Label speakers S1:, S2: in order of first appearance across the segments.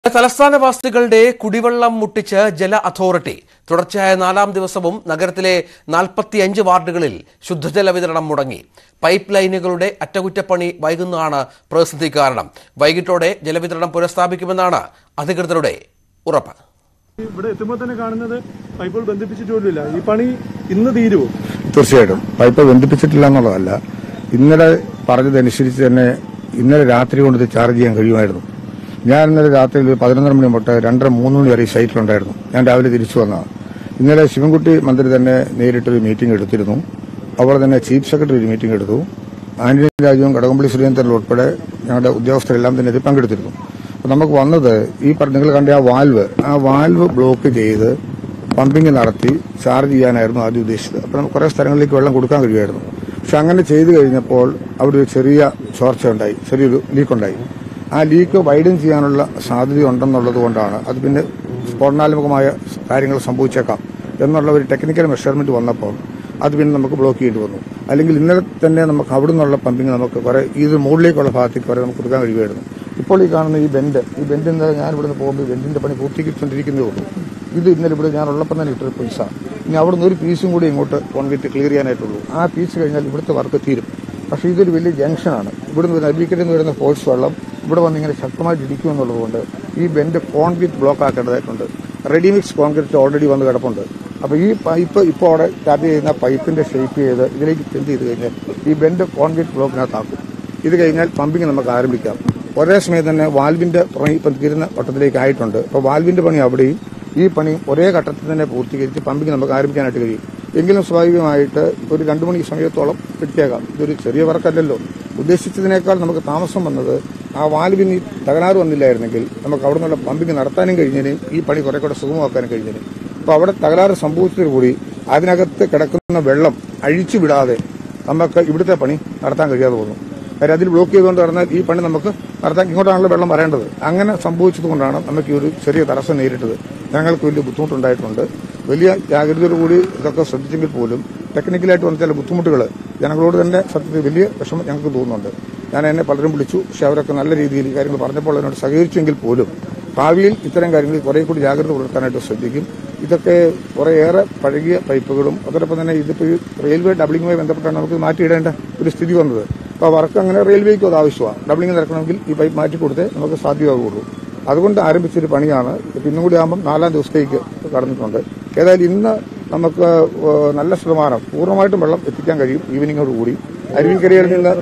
S1: തലസ്ഥാനവാസികളുടെ കുടിവെള്ളം മുട്ടിച്ച് ജല അതോറിറ്റി തുടർച്ചയായ നാലാം ദിവസവും നഗരത്തിലെ നാൽപ്പത്തിയഞ്ച് വാർഡുകളിൽ ശുദ്ധജല വിതരണം മുടങ്ങി പൈപ്പ് ലൈനുകളുടെ അറ്റകുറ്റപ്പണി വൈകുന്നതാണ് പ്രതിസന്ധി കാരണം വൈകിട്ടോടെ ജലവിതരണം പുനഃസ്ഥാപിക്കുമെന്നാണ് അധികൃതരുടെ ഉറപ്പ്
S2: ഇവിടെ എത്തുമ്പോൾ തന്നെ കാണുന്നത് പൈപ്പുകൾ ബന്ധിപ്പിച്ചിട്ട് പോലുമില്ല ഈ പണി ഇന്ന് തീരുവോ
S3: തീർച്ചയായിട്ടും പൈപ്പ് ബന്ധിപ്പിച്ചിട്ടില്ല എന്നുള്ളതല്ല ഇന്നലെ പറഞ്ഞതനുസരിച്ച് തന്നെ ഇന്നലെ രാത്രി കൊണ്ട് ഇത് ചാർജ് ചെയ്യാൻ കഴിയുമായിരുന്നു ഞാൻ ഇന്നലെ രാത്രി ഒരു പതിനൊന്നര മണി തൊട്ട് രണ്ടര മൂന്ന് മണി വരെ ഈ സൈറ്റിലുണ്ടായിരുന്നു ഞാൻ രാവിലെ തിരിച്ചു വന്നതാണ് ഇന്നലെ ശിവൻകുട്ടി മന്ത്രി തന്നെ നേരിട്ടൊരു മീറ്റിംഗ് എടുത്തിരുന്നു അവിടെ തന്നെ ചീഫ് സെക്രട്ടറി ഒരു മീറ്റിംഗ് എടുത്തു ആന്റണി രാജുവും കടകംപള്ളി സുരേന്ദ്രനും ഉൾപ്പെടെ ഞങ്ങളുടെ ഉദ്യോഗസ്ഥരെല്ലാം തന്നെ ഇതിൽ പങ്കെടുത്തിരുന്നു അപ്പൊ നമുക്ക് വന്നത് ഈ പറഞ്ഞ നിങ്ങൾ കണ്ട ആ വാൽവ് ആ വാൽവ് ബ്ലോക്ക് ചെയ്ത് പമ്പിംഗ് നടത്തി ചാർജ് ചെയ്യാനായിരുന്നു ആദ്യം ഉദ്ദേശിച്ചത് അപ്പോൾ നമുക്ക് കുറേ സ്ഥലങ്ങളിലേക്ക് വെള്ളം കൊടുക്കാൻ കഴിയുമായിരുന്നു പക്ഷെ അങ്ങനെ ചെയ്തു കഴിഞ്ഞപ്പോൾ അവിടെ ഒരു ചെറിയ ചോർച്ച ഉണ്ടായി ചെറിയൊരു ലീക്ക് ഉണ്ടായി ആ ലീക്ക് വൈഡൻ ചെയ്യാനുള്ള സാധ്യത ഉണ്ടെന്നുള്ളത് കൊണ്ടാണ് അത് പിന്നെ സ്ഫോടനാത്മകമായ കാര്യങ്ങൾ സംഭവിച്ചേക്കാം എന്നുള്ള ഒരു ടെക്നിക്കൽ മെഷർമെന്റ് വന്നപ്പോൾ അത് പിന്നെ നമുക്ക് ബ്ലോക്ക് ചെയ്യേണ്ടി വന്നു അല്ലെങ്കിൽ ഇന്നലെ തന്നെ നമുക്ക് അവിടെ നിന്നുള്ള പമ്പിങ് നമുക്ക് കുറെ ഇത് മുകളിലേക്കുള്ള ഭാഗത്തേക്ക് വരെ നമുക്ക് കൊടുക്കാൻ കഴിയുമായിരുന്നു ഇപ്പോൾ ഈ കാണുന്ന ഈ ബെൻഡ് ഈ ബെൻഡ് ഇന്നലെ ഞാൻ ഇവിടുന്ന് പോകുമ്പോൾ ബെൻഡിന്റെ പണി പൂർത്തീകരിച്ചുകൊണ്ടിരിക്കുന്നേ ഉള്ളൂ ഇത് ഇന്നലെ ഇവിടെ ഞാൻ ഉള്ളപ്പം തന്നെ ഇട്ടൊരു പൈസ ഇനി അവിടെ നിന്ന് ഒരു പീസും കൂടി ഇങ്ങോട്ട് കോൺക്രീറ്റ് ക്ലിയർ ചെയ്യാനായിട്ടുള്ളൂ ആ പീസ് കഴിഞ്ഞാൽ ഇവിടുത്തെ വർക്ക് തീരും പക്ഷേ ഇതൊരു വലിയ ജംഗ്ഷനാണ് ഇവിടുന്ന് വരുന്ന അരുവിക്കരയിൽ നിന്ന് വരുന്ന ഫോഴ്സ് വെള്ളം ഇവിടെ വന്ന് ഇങ്ങനെ ശക്തമായിട്ട് ഇടിക്കും എന്നുള്ളതുകൊണ്ട് ഈ ബെൻഡ് കോൺക്രീറ്റ് ബ്ലോക്ക് ആക്കേണ്ടതായിട്ടുണ്ട് റെഡിമിക്സ് കോൺക്രീറ്റ് ഓൾറെഡി വന്ന് കിടപ്പുണ്ട് അപ്പോൾ ഈ പൈപ്പ് ഇപ്പോൾ അവിടെ ടാപ്പ് ചെയ്യുന്ന പൈപ്പിന്റെ ഷേപ്പ് ചെയ്ത് ഇതിലേക്ക് ടെൻഡ് ചെയ്ത് കഴിഞ്ഞാൽ ഈ ബെൻഡ് കോൺക്രീറ്റ് ബ്ലോക്കിനകത്താക്കും ഇത് കഴിഞ്ഞാൽ പമ്പിങ് നമുക്ക് ആരംഭിക്കാം ഒരേ സമയം തന്നെ വാൽവിന്റെ പണി ഇപ്പം തീരുന്ന ഘട്ടത്തിലേക്ക് ആയിട്ടുണ്ട് അപ്പോൾ വാൽവിന്റെ പണി അവിടെയും ഈ പണി ഒരേ ഘട്ടത്തിൽ തന്നെ പൂർത്തീകരിച്ച് പമ്പിങ് നമുക്ക് ആരംഭിക്കാനായിട്ട് കഴിയും എങ്കിലും സ്വാഭാവികമായിട്ട് ഒരു രണ്ടു മണി സമയത്തോളം എടുത്തേക്കാം ഇതൊരു ചെറിയ വർക്കല്ലല്ലോ ഉദ്ദേശിച്ചതിനേക്കാൾ നമുക്ക് താമസം വന്നത് ആ വാൽവിന് ഈ തകരാറ് വന്നില്ലായിരുന്നെങ്കിൽ നമുക്ക് അവിടെ നിന്നുള്ള പമ്പിങ് നടത്താനും കഴിഞ്ഞതിനും ഈ പണി കുറെ കൂടെ സുഗമമാക്കാനും കഴിഞ്ഞതിനും അപ്പോൾ അവിടെ തകരാറ് സംഭവിച്ചതോടുകൂടി അതിനകത്ത് കിടക്കുന്ന വെള്ളം അഴിച്ചു വിടാതെ നമുക്ക് ഇവിടുത്തെ പണി നടത്താൻ കഴിയാതെ പോകുന്നു കാര്യം അതിൽ ബ്ലോക്ക് ചെയ്തുകൊണ്ട് പറഞ്ഞാൽ ഈ പണി നമുക്ക് നടത്താൻ ഇങ്ങോട്ടാണല്ലോ വെള്ളം വരേണ്ടത് അങ്ങനെ സംഭവിച്ചതുകൊണ്ടാണ് നമുക്ക് ഈ ഒരു ചെറിയ തടസ്സം നേരിട്ടത് ഞങ്ങൾക്ക് വലിയ ബുദ്ധിമുട്ടുണ്ടായിട്ടുണ്ട് വലിയ ജാഗ്രതയോടുകൂടി ഇതൊക്കെ ശ്രദ്ധിച്ചെങ്കിൽ പോലും ടെക്നിക്കലായിട്ട് വന്ന ചില ബുദ്ധിമുട്ടുകൾ ജനങ്ങളോട് തന്നെ സത്യത്തിൽ വലിയ വിഷമം ഞങ്ങൾക്ക് തോന്നുന്നുണ്ട് ഞാൻ എന്നെ പലരും വിളിച്ചു പക്ഷെ അവരൊക്കെ നല്ല രീതിയിൽ ഈ കാര്യങ്ങൾ പറഞ്ഞപ്പോൾ അതിനോട് സഹകരിച്ചെങ്കിൽ പോലും ഭാവിയിൽ ഇത്തരം കാര്യങ്ങളിൽ കുറെ കൂടി ജാഗ്രത പുലർത്താനായിട്ട് ശ്രദ്ധിക്കും ഇതൊക്കെ കുറേയേറെ പഴകിയ പൈപ്പുകളും അതോടൊപ്പം തന്നെ ഇതിപ്പോൾ ഈ റെയിൽവേ ഡബിളിങ്ങുമായി ബന്ധപ്പെട്ടാണ് നമുക്ക് മാറ്റിയിടേണ്ട ഒരു സ്ഥിതി വന്നത് അപ്പോൾ വർക്ക് അങ്ങനെ റെയിൽവേക്കും അത് ആവശ്യമാണ് ഡബിളിംഗ് നടക്കണമെങ്കിൽ ഈ പൈപ്പ് മാറ്റി കൊടുത്തേ നമുക്ക് സാധ്യമാകുള്ളൂ അതുകൊണ്ട് ആരംഭിച്ചൊരു പണിയാണ് ഇപ്പം ഇന്നും കൂടി ആകുമ്പം നാലാം ദിവസത്തേക്ക് കടന്നിട്ടുണ്ട് ഏതായാലും ഇന്ന് നമുക്ക് ഏഹ്, നല്ല ശതമാനം പൂർണ്ണമായിട്ടും വെള്ളം എത്തിക്കാൻ കഴിയും ഈവനിങ്ങോട് കൂടി അരുവിക്കരയിൽ നിന്ന്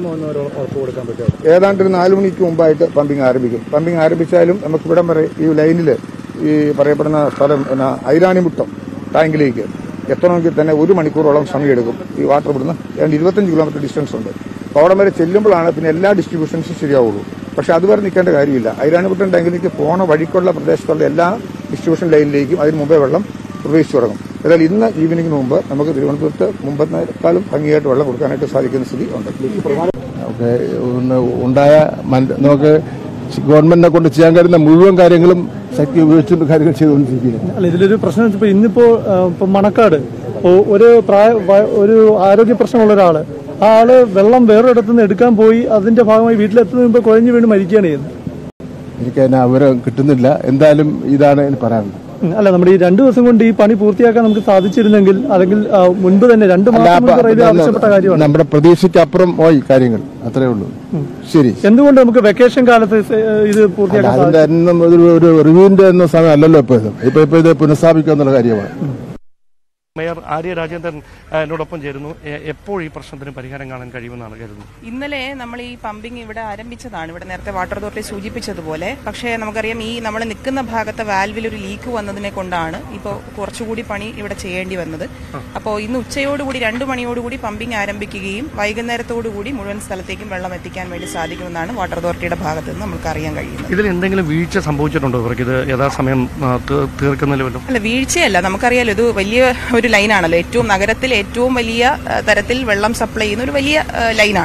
S3: ഏതാണ്ട് ഒരു നാല് മണിക്ക് മുമ്പായിട്ട് പമ്പിംഗ് ആരംഭിക്കും പമ്പിംഗ് ആരംഭിച്ചാലും നമുക്ക് ഇവിടം വരെ ഈ ലൈനിൽ ഈ പറയപ്പെടുന്ന സ്ഥലം പിന്നെ ഐരാണിമുട്ടം ടാങ്കിലേക്ക് എത്തണമെങ്കിൽ തന്നെ ഒരു മണിക്കൂറോളം സമയമെടുക്കും ഈ വാട്ടർ ഇവിടുന്ന് ഏതാണ്ട് ഇരുപത്തഞ്ച് കിലോമീറ്റർ ഡിസ്റ്റൻസ് ഉണ്ട് അപ്പോൾ അവിടെ വരെ ചെല്ലുമ്പോഴാണ് പിന്നെ എല്ലാ ഡിസ്ട്രിബ്യൂഷൻസും ശരിയാവുള്ളൂ പക്ഷെ അതുവരെ നിൽക്കേണ്ട കാര്യമില്ല ഐരാണിമുട്ടം ടാങ്കിലേക്ക് പോണ വഴിക്കുള്ള പ്രദേശത്തുള്ള എല്ലാ ഡിസ്ട്രിബ്യൂഷൻ ലൈനിലേക്കും അതിന് മുമ്പേ വെള്ളം പ്രവേശിച്ചു തുടങ്ങും എന്നാൽ ഇന്ന് ഈവനിങ്ങിന് മുമ്പ് നമുക്ക് തിരുവനന്തപുരത്ത് മുമ്പത്തേക്കാളും ഭംഗിയായിട്ട് വെള്ളം കൊടുക്കാനായിട്ട് സാധിക്കുന്ന സ്ഥിതി ഉണ്ട്
S4: ഒക്കെ ഒന്ന് ഉണ്ടായ മൻ- നമുക്ക് ഗവൺമെന്റിനെ കൊണ്ട് ചെയ്യാൻ കഴിയുന്ന മുഴുവൻ കാര്യങ്ങളും ശക്തി ഉപയോഗിച്ചുകൊണ്ട് കാര്യങ്ങൾ ചെയ്തുകൊണ്ടിരിക്കുകയാണ്
S2: അല്ല ഇതിലൊരു പ്രശ്നം വെച്ചപ്പോ ഇന്നിപ്പോ ആ, ഇപ്പൊ മണക്കാട് ഇപ്പോ ഒരു പ്രായ വ- ഒരു ആരോഗ്യ പ്രശ്നമുള്ള ഒരാള് ആ ആള് വെള്ളം വേറൊരിടത്തു നിന്ന് എടുക്കാൻ പോയി അതിന്റെ ഭാഗമായി വീട്ടിലെത്തുന്ന മുമ്പ് കുഴഞ്ഞു വീണ് മരിക്കുകയാണ് ചെയ്യുന്നത്
S4: എനിക്ക് അതിന് വിവരം കിട്ടുന്നില്ല എന്തായാലും ഇതാണ് എനിക്ക് പറയാനുള്ളത്
S2: ഉം, അല്ല നമ്മുടെ ഈ രണ്ടു ദിവസം കൊണ്ട് ഈ പണി പൂർത്തിയാക്കാൻ നമുക്ക് സാധിച്ചിരുന്നെങ്കിൽ അല്ലെങ്കിൽ ആ, മുൻപ് തന്നെ രണ്ട്
S4: അല്ല,
S2: മാസം
S4: അപ്പൊ
S2: മുൻപ് റെയിൽവേ ആവശ്യപ്പെട്ട കാര്യമാണ്
S4: നമ്മുടെ പ്രതീക്ഷയ്ക്കപ്പുറം പോയി കാര്യങ്ങൾ അത്രേ ഉള്ളൂ ശരി
S2: എന്തുകൊണ്ട് നമുക്ക് വെക്കേഷൻ കാലത്ത് സ- ഇത് പൂർത്തിയാക്കാൻ
S4: അതിന്റെ ഒന്നും ഒരു ഒരു റിവ്യൂവിന്റെ ഒന്നും സമയം അല്ലല്ലോ ഇപ്പൊ ഇത് ഇപ്പൊ ഇപ്പൊ ഇത് പുനഃസ്ഥാപിക്കുക എന്നുള്ള കാര്യമാണ്
S5: മേയർ ആര്യ രാജേന്ദ്രൻ ആ, എന്നോടൊപ്പം ചേരുന്നു എ- എപ്പോൾ ഈ പ്രശ്നത്തിന് പരിഹാരം കാണാൻ കഴിയുമെന്നാണ് കരുതുന്നത്
S6: ഇന്നലെ നമ്മൾ ഈ പമ്പിംഗ് ഇവിടെ ആരംഭിച്ചതാണ് ഇവിടെ നേരത്തെ വാട്ടർ അതോറിറ്റി സൂചിപ്പിച്ചതുപോലെ പക്ഷേ നമുക്കറിയാം ഈ നമ്മൾ നിൽക്കുന്ന ഭാഗത്തെ വാൽവിൽ ഒരു ലീക്ക് വന്നതിനെ കൊണ്ടാണ് ഇപ്പോൾ കുറച്ചുകൂടി പണി ഇവിടെ ചെയ്യേണ്ടി വന്നത് അപ്പോൾ ഇന്ന് ഉച്ചയോടുകൂടി രണ്ടു മണിയോടുകൂടി പമ്പിംഗ് ആരംഭിക്കുകയും വൈകുന്നേരത്തോടുകൂടി മുഴുവൻ സ്ഥലത്തേക്കും വെള്ളം എത്തിക്കാൻ വേണ്ടി സാധിക്കുമെന്നാണ് വാട്ടർ അതോറിറ്റിയുടെ ഭാഗത്ത് നിന്ന് നമുക്ക് അറിയാൻ കഴിയുന്നത്
S5: ഇതിൽ എന്തെങ്കിലും വീഴ്ച സംഭവിച്ചിട്ടുണ്ടോ ഇവർക്ക് ഇത് യഥാസമയം ആ, തീ- തീർക്കുന്നതിൽ വല്ലതും
S6: അല്ല വീഴ്ചയല്ല നമുക്കറിയാലോ ഇത് വലിയ ഒരു ലൈനാണല്ലോ ഏറ്റവും നഗരത്തിൽ ഏറ്റവും വലിയ ആ, തരത്തിൽ വെള്ളം സപ്ലൈ ചെയ്യുന്ന ഒരു വലിയ ആ, ലൈനാണ്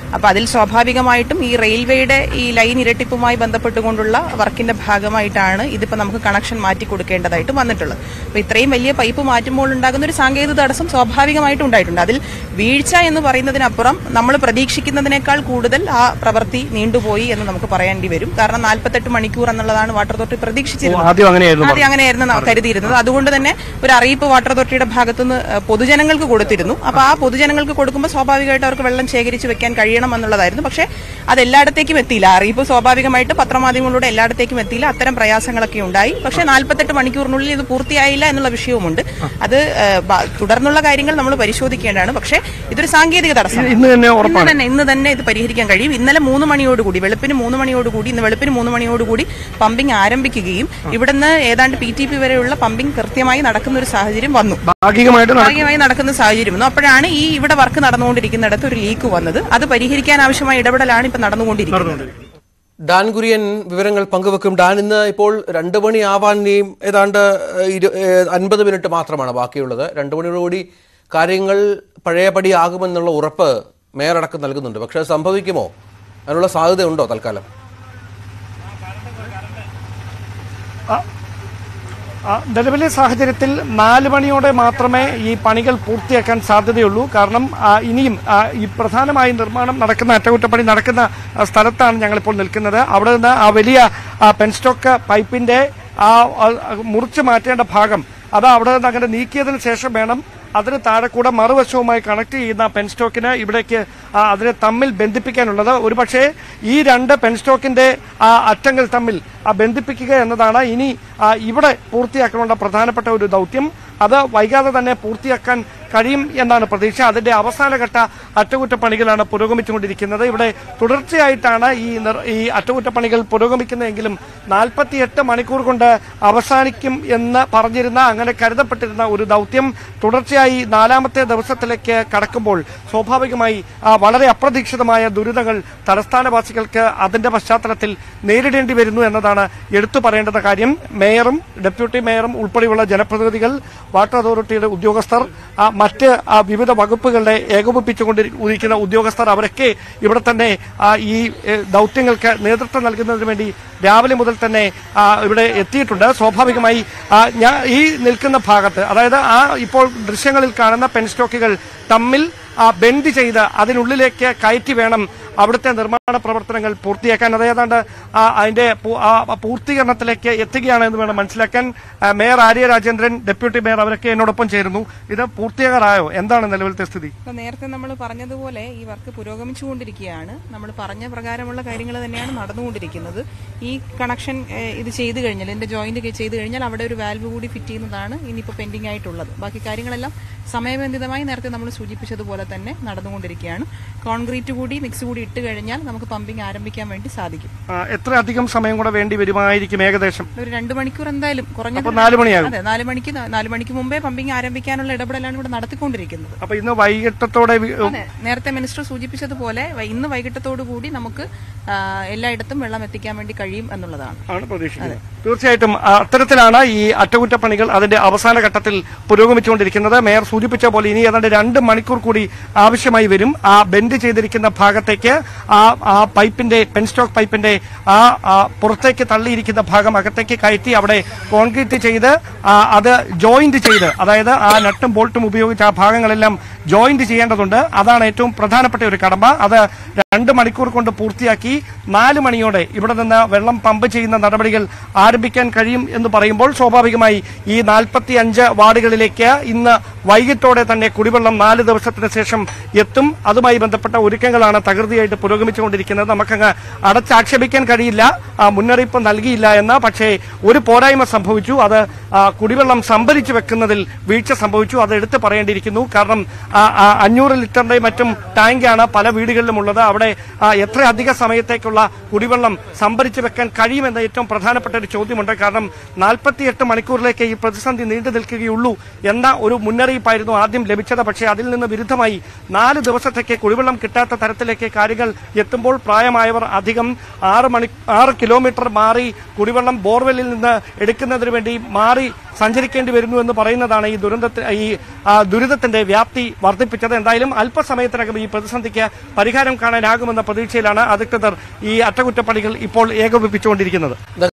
S6: അപ്പൊ അതിൽ സ്വാഭാവികമായിട്ടും ഈ റെയിൽവേയുടെ ഈ ലൈൻ ഇരട്ടിപ്പുമായി ബന്ധപ്പെട്ടുകൊണ്ടുള്ള വർക്കിന്റെ ഭാഗമായിട്ടാണ് ഇതിപ്പോ നമുക്ക് കണക്ഷൻ മാറ്റി കൊടുക്കേണ്ടതായിട്ട് വന്നിട്ടുള്ളത് അപ്പൊ ഇത്രയും വലിയ പൈപ്പ് മാറ്റുമ്പോൾ ഉണ്ടാകുന്ന ഒരു സാങ്കേതിക തടസ്സം സ്വാഭാവികമായിട്ടും ഉണ്ടായിട്ടുണ്ട് അതിൽ വീഴ്ച എന്ന് പറയുന്നതിനപ്പുറം നമ്മൾ പ്രതീക്ഷിക്കുന്നതിനേക്കാൾ കൂടുതൽ ആ പ്രവൃത്തി നീണ്ടുപോയി എന്ന് നമുക്ക് പറയേണ്ടി വരും കാരണം നാൽപ്പത്തെട്ട് മണിക്കൂർ എന്നുള്ളതാണ് വാട്ടർ അതോറിറ്റി പ്രതീക്ഷിച്ചിരുന്നത്
S5: ആദ്യം അങ്ങനെയായിരുന്നു
S6: ആദ്യം അങ്ങനെയായിരുന്നു ന- കരുതിയിരുന്നത് അതുകൊണ്ട് തന്നെ ഒരു അറിയിപ്പ് വാട്ടർ അതോറിറ്റിയുടെ ഭാഗത്തുനിന്ന് ഏഹ്, പൊതുജനങ്ങൾക്ക് കൊടുത്തിരുന്നു അപ്പൊ ആ പൊതുജനങ്ങൾക്ക് കൊടുക്കുമ്പോൾ സ്വാഭാവികമായിട്ട് അവർക്ക് വെള്ളം ശേഖരിച്ച് വെക്കാൻ കഴിയണം എന്നുള്ളതായിരുന്നു പക്ഷേ അത് എല്ലായിടത്തേക്കും എത്തിയില്ല അറിയിപ്പ് സ്വാഭാവികമായിട്ട് പത്രമാധ്യമങ്ങളിലൂടെ എല്ലായിടത്തേക്കും എത്തിയില്ല അത്തരം പ്രയാസങ്ങളൊക്കെ ഉണ്ടായി പക്ഷേ നാൽപ്പത്തെട്ട് മണിക്കൂറിനുള്ളിൽ ഇത് പൂർത്തിയായില്ല എന്നുള്ള വിഷയവുമുണ്ട് അത് ഏഹ്, ബ- തുടർന്നുള്ള കാര്യങ്ങൾ നമ്മൾ പരിശോധിക്കേണ്ടതാണ് പക്ഷേ ഇതൊരു സാങ്കേതിക തടസ്സം
S5: ഇന്ന് തന്നെ
S6: ഇന്ന് തന്നെ ഇന്ന് തന്നെ ഇത് പരിഹരിക്കാൻ കഴിയും ഇന്നലെ മൂന്ന് മണിയോടുകൂടി വെളുപ്പിന് മൂന്ന് മണിയോടുകൂടി ഇന്ന് വെളുപ്പിന് മൂന്ന് മണിയോടുകൂടി പമ്പിംഗ് ആരംഭിക്കുകയും ഇവിടുന്ന് ഏതാണ്ട് പി ടി പി വരെയുള്ള പമ്പിംഗ് കൃത്യമായി നടക്കുന്ന ഒരു സാഹചര്യം വന്നു
S5: ഭാഗികമായിട്ട് നട-
S6: ഭാഗികമായി നടക്കുന്ന സാഹചര്യം വന്നു അപ്പോഴാണ് ഈ ഇവിടെ വർക്ക് നടന്നുകൊണ്ടിരിക്കുന്നിടത്ത് ഒരു ലീക്ക് വന്നത് അത് പരിഹരിക്കാൻ ആവശ്യമായ ഇടപെടലാണ് ഇപ്പൊ നടന്നുകൊണ്ടിരിക്കുന്നത്
S1: ഡാൻ കുര്യൻ വിവരങ്ങൾ പങ്കുവെക്കും ഡാൻ ഇന്ന് ഇപ്പോൾ രണ്ട് മണി ആവാൻ ഇനിയും ഏതാണ്ട് ഏഹ്, ഇരു- ഏഹ്, അൻപത് മിനിറ്റ് മാത്രമാണ് ബാക്കിയുള്ളത് രണ്ട് മണിയോടുകൂടി കാര്യങ്ങൾ പഴയപടി ആകുമെന്നുള്ള ഉറപ്പ് മേയർ അടക്കം നൽകുന്നുണ്ട് പക്ഷേ അത് സംഭവിക്കുമോ അതിനുള്ള സാധ്യതയുണ്ടോ തൽക്കാലം
S5: ആ, നിലവിലെ സാഹചര്യത്തിൽ നാല് മണിയോടെ മാത്രമേ ഈ പണികൾ പൂർത്തിയാക്കാൻ സാധ്യതയുള്ളൂ കാരണം ആ, ഇനിയും ആ, ഈ പ്രധാനമായും നിർമ്മാണം നടക്കുന്ന അറ്റകുറ്റപ്പണി നടക്കുന്ന ആ, സ്ഥലത്താണ് ഞങ്ങളിപ്പോൾ നിൽക്കുന്നത് അവിടെ നിന്ന് ആ വലിയ ആ, പെൻസ്റ്റോക്ക് പൈപ്പിന്റെ ആ ആ, മുറിച്ച് മാറ്റേണ്ട ഭാഗം അത് അവിടെ നിന്ന് അങ്ങനെ നീക്കിയതിന് ശേഷം വേണം അതിന് താഴെ കൂടെ മറുവശവുമായി കണക്ട് ചെയ്യുന്ന പെൻസ്റ്റോക്കിന് ഇവിടേക്ക് ആ, അതിനെ തമ്മിൽ ബന്ധിപ്പിക്കാനുള്ളത് ഒരുപക്ഷെ ഈ രണ്ട് പെൻസ്റ്റോക്കിന്റെ ആ അറ്റങ്ങൾ തമ്മിൽ ആ ബന്ധിപ്പിക്കുക എന്നതാണ് ഇനി ആ, ഇവിടെ പൂർത്തിയാക്കാനുള്ള പ്രധാനപ്പെട്ട ഒരു ദൗത്യം അത് വൈകാതെ തന്നെ പൂർത്തിയാക്കാൻ കഴിയും എന്നാണ് പ്രതീക്ഷ അതിന്റെ അവസാനഘട്ട അറ്റകുറ്റപ്പണികളാണ് പുരോഗമിച്ചുകൊണ്ടിരിക്കുന്നത് ഇവിടെ തുടർച്ചയായിട്ടാണ് ഈ നിർ- ഈ അറ്റകുറ്റപ്പണികൾ പുരോഗമിക്കുന്നതെങ്കിലും നാൽപ്പത്തിയെട്ട് മണിക്കൂർ കൊണ്ട് അവസാനിക്കും എന്ന് പറഞ്ഞിരുന്ന അങ്ങനെ കരുതപ്പെട്ടിരുന്ന ഒരു ദൗത്യം തുടർച്ചയായി നാലാമത്തെ ദിവസത്തിലേക്ക് കടക്കുമ്പോൾ സ്വാഭാവികമായി ആ, വളരെ അപ്രതീക്ഷിതമായ ദുരിതങ്ങൾ തലസ്ഥാനവാസികൾക്ക് അതിന്റെ പശ്ചാത്തലത്തിൽ നേരിടേണ്ടി വരുന്നു എന്നതാണ് എടുത്തു പറയേണ്ടുന്ന കാര്യം മേയറും ഡെപ്യൂട്ടി മേയറും ഉൾപ്പെടെയുള്ള ജനപ്രതിനിധികൾ വാട്ടർ അതോറിറ്റിയുടെ ഉദ്യോഗസ്ഥർ ആ, മറ്റ് ആ, വിവിധ വകുപ്പുകളുടെ ഏകോപിപ്പിച്ചുകൊണ്ടിരിക്കുന്ന ഉദ്യോഗസ്ഥർ അവരൊക്കെ ഇവിടെ തന്നെ ആ, ഈ ഏ, ദൗത്യങ്ങൾക്ക് നേതൃത്വം നൽകുന്നതിന് വേണ്ടി രാവിലെ മുതൽ തന്നെ ആ, ഇവിടെ എത്തിയിട്ടുണ്ട് സ്വാഭാവികമായി ആ, ഞാൻ ഈ നിൽക്കുന്ന ഭാഗത്ത് അതായത് ആ ഇപ്പോൾ ദൃശ്യങ്ങളിൽ കാണുന്ന പെൻസ്റ്റോക്കുകൾ തമ്മിൽ ആ, ബെൻഡ് ചെയ്ത് അതിനുള്ളിലേക്ക് കയറ്റി വേണം അവിടുത്തെ നിർമ്മാണ പ്രവർത്തനങ്ങൾ പൂർത്തിയാക്കാൻ അത് ഏതാണ്ട് ആ, അതിന്റെ പൂ- ആ പൂർത്തീകരണത്തിലേക്ക് എത്തുകയാണ് എന്ന് വേണം മനസ്സിലാക്കാൻ ആ, mayor Arya Rajendran deputy mayor അവരൊക്കെ എന്നോടൊപ്പം ചേരുന്നു ഇത് പൂർത്തിയാകാറായോ എന്താണ് നിലവിലത്തെ സ്ഥിതി
S6: ഇപ്പൊ നേരത്തെ നമ്മൾ പറഞ്ഞതുപോലെ ഈ വർക്ക് പുരോഗമിച്ചുകൊണ്ടിരിക്കുകയാണ് നമ്മൾ പറഞ്ഞ പ്രകാരമുള്ള കാര്യങ്ങൾ തന്നെയാണ് നടന്നുകൊണ്ടിരിക്കുന്നത് ഈ കണക്ഷൻ ഏഹ്, ഇത് ചെയ്തു കഴിഞ്ഞാൽ ഇതിന്റെ ജോയിന്റ് ചെയ്തു കഴിഞ്ഞാൽ അവിടെ ഒരു വാൽവ് കൂടി ഫിറ്റ് ചെയ്യുന്നതാണ് ഇനിയിപ്പോൾ പെൻഡിംഗ് ആയിട്ടുള്ളത് ബാക്കി കാര്യങ്ങളെല്ലാം സമയബന്ധിതമായി നേരത്തെ നമ്മൾ സൂചിപ്പിച്ചതുപോലെ തന്നെ നടന്നുകൊണ്ടിരിക്കുകയാണ് കോൺക്രീറ്റ് കൂടി മിക്സ് കൂടി ഇട്ട് കഴിഞ്ഞാൽ നമുക്ക് പമ്പിംഗ് ആരംഭിക്കാൻ വേണ്ടി സാധിക്കും
S5: ആ, എത്ര അധികം സമയം കൂടെ വേണ്ടി വരുമായിരിക്കും ഏകദേശം
S6: ഒരു രണ്ട് മണിക്കൂർ എന്തായാലും കുറഞ്ഞത്
S5: അപ്പൊ നാല് മണിയാകും
S6: അതെ നാല് മണിക്ക് നാല് മണിക്ക് മുമ്പേ പമ്പിംഗ് ആരംഭിക്കാനുള്ള ഇടപെടലാണ് ഇവിടെ നടത്തിക്കൊണ്ടിരിക്കുന്നത്
S5: അപ്പൊ ഇന്ന് വൈകിട്ടത്തോടെ വി-
S6: അതെ നേരത്തെ മിനിസ്റ്റർ സൂചിപ്പിച്ചതുപോലെ വൈ- ഇന്ന് വൈകിട്ടത്തോടു കൂടി നമുക്ക് ആ, എല്ലായിടത്തും വെള്ളം എത്തിക്കാൻ വേണ്ടി കഴിയും എന്നുള്ളതാണ്
S5: ആണ് പ്രതീക്ഷിക്കുന്നത് തീർച്ചയായിട്ടും ആ, അത്തരത്തിലാണ് ഈ അറ്റകുറ്റപ്പണികൾ അതിന്റെ അവസാന ഘട്ടത്തിൽ പുരോഗമിച്ചുകൊണ്ടിരിക്കുന്നത് മേയർ സൂചിപ്പിച്ച പോലെ ഇനി ഏതാണ്ട് രണ്ട് മണിക്കൂർ കൂടി ആവശ്യമായി വരും ആ ബെൻഡ് ചെയ്തിരിക്കുന്ന ഭാഗത്തേക്ക് ആ ആ പൈപ്പിന്റെ പെൻസ്റ്റോക്ക് പൈപ്പിന്റെ ആ ആ പുറത്തേക്ക് തള്ളിയിരിക്കുന്ന ഭാഗം അകത്തേക്ക് കയറ്റി അവിടെ കോൺക്രീറ്റ് ചെയ്ത് ആ, അത് ജോയിന്റ് ചെയ്ത് അതായത് ആ നട്ടും ബോൾട്ടും ഉപയോഗിച്ച് ആ ഭാഗങ്ങളെല്ലാം ജോയിന്റ് ചെയ്യേണ്ടതുണ്ട് അതാണ് ഏറ്റവും പ്രധാനപ്പെട്ട ഒരു കടമ അത് രണ്ട് മണിക്കൂർ കൊണ്ട് പൂർത്തിയാക്കി നാല് മണിയോടെ ഇവിടെ നിന്ന് വെള്ളം പമ്പ് ചെയ്യുന്ന നടപടികൾ ആരംഭിക്കാൻ കഴിയും എന്ന് പറയുമ്പോൾ സ്വാഭാവികമായി ഈ നാൽപ്പത്തി അഞ്ച് വാർഡുകളിലേക്ക് ഇന്ന് വൈകിട്ടോടെ തന്നെ കുടിവെള്ളം നാല് ദിവസത്തിന് ശേഷം എത്തും അതുമായി ബന്ധപ്പെട്ട ഒരുക്കങ്ങളാണ് തകൃതിയായിട്ട് പുരോഗമിച്ചുകൊണ്ടിരിക്കുന്നത് നമുക്കങ്ങ് അടച്ചാക്ഷേപിക്കാൻ കഴിയില്ല ആ, മുന്നറിയിപ്പ് നൽകിയില്ല എന്ന് പക്ഷേ ഒരു പോരായ്മ സംഭവിച്ചു അത് ആ, കുടിവെള്ളം സംഭരിച്ചു വെക്കുന്നതിൽ വീഴ്ച സംഭവിച്ചു അത് എടുത്തു പറയേണ്ടിയിരിക്കുന്നു കാരണം ആ, ആ, അഞ്ഞൂറ് ലിറ്ററിന്റെ മറ്റും ടാങ്കാണ് പല വീടുകളിലും ഉള്ളത് അവിടെ ആ, എത്ര അധിക സമയത്തേക്കുള്ള കുടിവെള്ളം സംഭരിച്ചു വെക്കാൻ കഴിയുമെന്ന ഏറ്റവും പ്രധാനപ്പെട്ട ഒരു ചോദ്യമുണ്ട് കാരണം നാൽപ്പത്തിയെട്ട് മണിക്കൂറിലേക്ക് ഈ പ്രതിസന്ധി നീണ്ടു നിൽക്കുകയുള്ളൂ എന്ന ഒരു മുന്നറിയിപ്പായിരുന്നു ആദ്യം ലഭിച്ചത് പക്ഷേ അതിൽ നിന്ന് വിരുദ്ധമായി നാല് ദിവസത്തേക്ക് കുടിവെള്ളം കിട്ടാത്ത തരത്തിലേക്ക് കാര്യങ്ങൾ കാര്യങ്ങൾ എത്തുമ്പോൾ പ്രായമായവർ അധികം ആറ് മണി ആറ് കിലോമീറ്റർ മാറി കുടിവെള്ളം ബോർവെല്ലിൽ നിന്ന് എടുക്കുന്നതിന് വേണ്ടി മാറി സഞ്ചരിക്കേണ്ടി വരുന്നു എന്ന് പറയുന്നതാണ് ഈ ദുരന്തത്തിൽ ഈ ആ, ദുരിതത്തിന്റെ വ്യാപ്തി വർദ്ധിപ്പിച്ചത് എന്തായാലും അല്പസമയത്തിനകം ഈ പ്രതിസന്ധിക്ക് പരിഹാരം കാണാനാകുമെന്ന പ്രതീക്ഷയിലാണ് അധികൃതർ ഈ അറ്റകുറ്റപ്പണികൾ ഇപ്പോൾ ഏകോപിപ്പിച്ചുകൊണ്ടിരിക്കുന്നത്